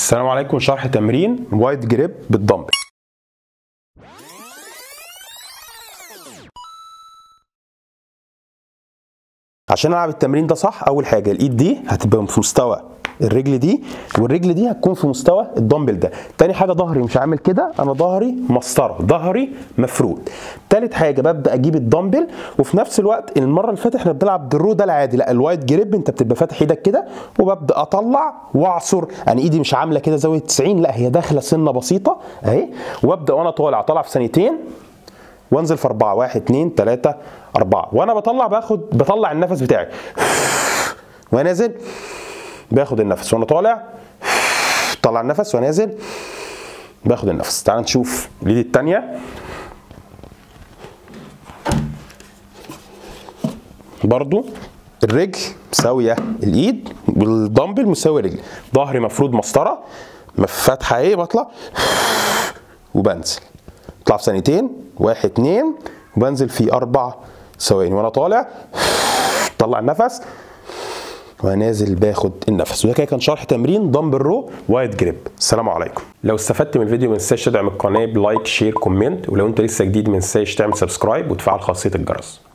السلام عليكم شرح تمرين وايد جريب بالدمبل عشان العب التمرين ده صح اول حاجه الايد دي هتبقى في مستوى الرجل دي والرجل دي هتكون في مستوى الدمبل ده تاني حاجه ظهري مش عامل كده انا ظهري مسطره ظهري مفرود تالت حاجه ببدا اجيب الدمبل وفي نفس الوقت المره اللي فاتت احنا بنلعب بالرو ده العادي لا الوايد جريب انت بتبقى فاتح ايدك كده وببدا اطلع واعصر يعني ايدي مش عامله كده زاويه 90 لا هي داخله سنه بسيطه اهي وابدا وانا طالع طالع في ثانيتين وانزل في اربعه واحد اثنين ثلاثه اربعه وانا بطلع باخد بطلع النفس بتاعي ونازل باخد النفس وانا طالع طلع النفس ونازل باخد النفس تعال نشوف الايد الثانيه برضو الرجل مساويه الايد والدمبل مساوي الرجل ظهري مفروض مسطره فاتحه ايه بطلع وبنزل اطلع في ثانيتين واحد اتنين وبنزل في اربع ثواني وانا طالع طلع النفس ونازل باخد النفس وده كده كان شرح تمرين دمبل رو وايد جريب السلام عليكم لو استفدت من الفيديو ما تنساش تدعم القناه بلايك شير كومنت ولو انت لسه جديد ما تنساش تعمل سبسكرايب وتفعل خاصيه الجرس